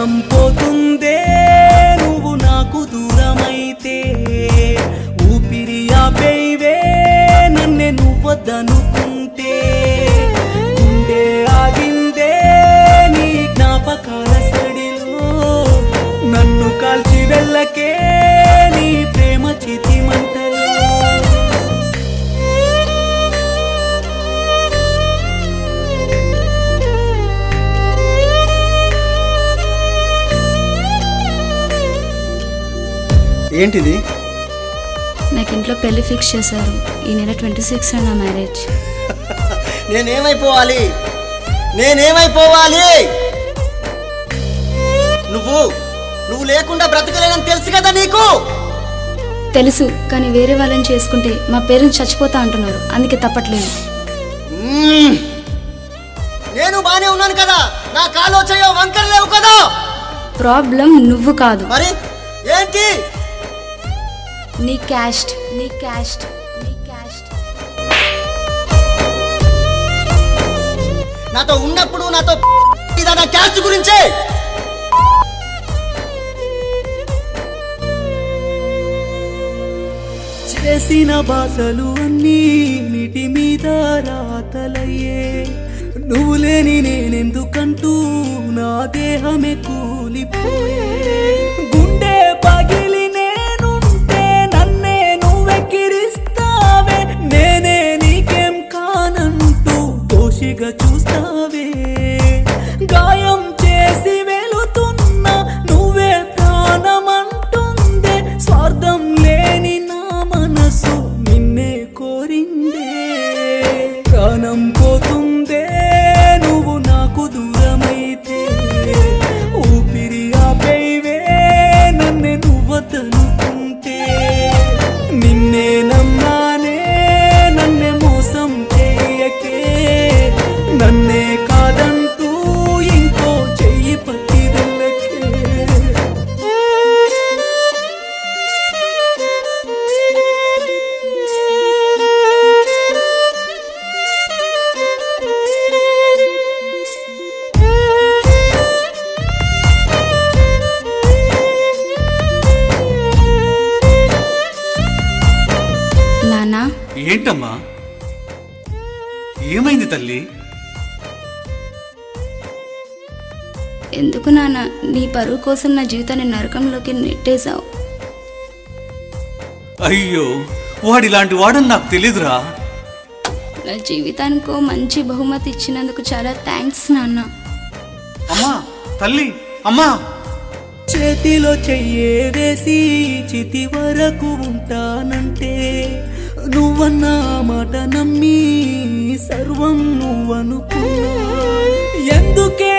ప్రాణం పోతుందే నువ్వు నాకు దూరమైతే ఊపిరి ఆపేవే నన్నే నువ్వద్దనుకుంటే గుండె ఆగిందే నీ జ్ఞాపకాల సడిలో నన్ను కాల్చి వెళ్ళకే నీ ప్రేమ చితి మంటలో ఏంటిది నాకు ఇంట్లో పెళ్లి ఫిక్స్ చేశారు ఈ నెల ట్వంటీ సిక్స్ నా మ్యారేజ్ నేనేమైపోవాలి నేనేమైపోవాలి నువ్వు నువ్వు లేకుండా బ్రతకలేనని తెలుసు కదా నీకు తెలుసు కానీ వేరే వాళ్ళని చేసుకుంటే మా పేరెంట్స్ చచ్చిపోతా అంటున్నారు అందుకే తప్పట్లేదు మ్మ్. నేను బానే ఉన్నాను కదా నా కాలో చేయో వంకర లేవు కదా ప్రాబ్లం నువ్వు కాదు మరి ఏంటి నీ క్యాస్ట్ నీ క్యాస్ట్ నీ క్యాస్ట్ నాతో ఉన్నప్పుడు నాతో ఇదా నా క్యాస్ట్ గురించే చేసిన బాసలు అన్నీ నీటి మీద రాతలయ్యే నువ్వు లేని నేనెందుకంటూ నా దేహమే కూలిపోయే గుండె పగిలి నేనుంటే నన్నే నువ్వెక్కిరిస్తావే నేనే నీకేం కానంటూ దోషిగా చూస్తావే గాయం చేసి వెళుతున్నా నువ్వే ప్రాణమంటుందే స్వార్థం లేని నా మనసు నిన్నే కోరిందే ప్రాణం పోతుందే నువ్వు నాకు దూరమైతే ఊపిరి ఆపేవే నన్నే నువ్వతనుకుంటే నిన్నే నమ్మానే నన్నే మోసం చేయకే నన్నే కాదంటూ ఇంకో చెయ్యి పట్టి వెళ్ళకే నానా ఏంటమ్మా ఏమైంది తల్లి ఎందుకు నాన్న నీ పరువు కోసం నా జీవితాన్ని నరకంలోకి నెట్టేశావు అయ్యో వాడిలాంటి వాడని నాకు తెలీదురా నా జీవితానికో మంచి బహుమతి ఇచ్చినందుకు చాలా థ్యాంక్స్ నాన్న అమ్మా తల్లి అమ్మా చేతిలో చెయ్యే వేసి చితి వరకు ఉంటానంటే నువ్వన్న మాట నమ్మి సర్వం నువ్వనుకున్నా ఎందుకే